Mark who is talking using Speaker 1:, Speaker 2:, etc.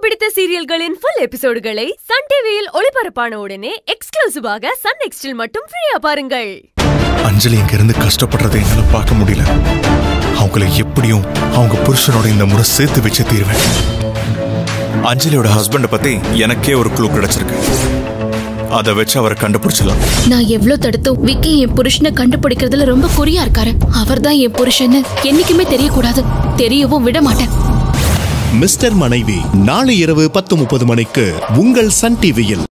Speaker 1: பிடித்த சீரியல்களின் full எபிசோடுகளை Sun டிவியில் ஒளிபரப்பான உடனே எக்ஸ்க்ளூசிவாக சன் நெக்ஸ்டில் மட்டும் ஃப்ரீயா பாருங்கள்
Speaker 2: அஞ்சலி இங்க இருந்து கஷ்டப்படுறதை என்னால பார்க்க முடியல அவங்கள எப்படியும் அவங்க புருஷனோட இந்த முறை சேர்த்து வச்சு தீருவேன் அஞ்சலியோட ஹஸ்பண்ட பத்தி எனக்கே ஒரு க்ளூ கிடைச்சிருக்கு அதை வச்சு அவரை கண்டுபிடிச்சலாம்
Speaker 3: நான் எவ்ளோ தடுத்தும் விக்கி என் புருஷனை கண்டுபிடிக்கிறதுல ரொம்ப குறியா இருக்காரு அவர்தான் என் புருஷன்னு என்னைக்குமே தெரியக்கூடாது தெரியவும் விட மாட்டேன்
Speaker 4: மிஸ்டர் மனைவி நாளை இரவு பத்து முப்பது மணிக்கு உங்கள் சன் டிவியில்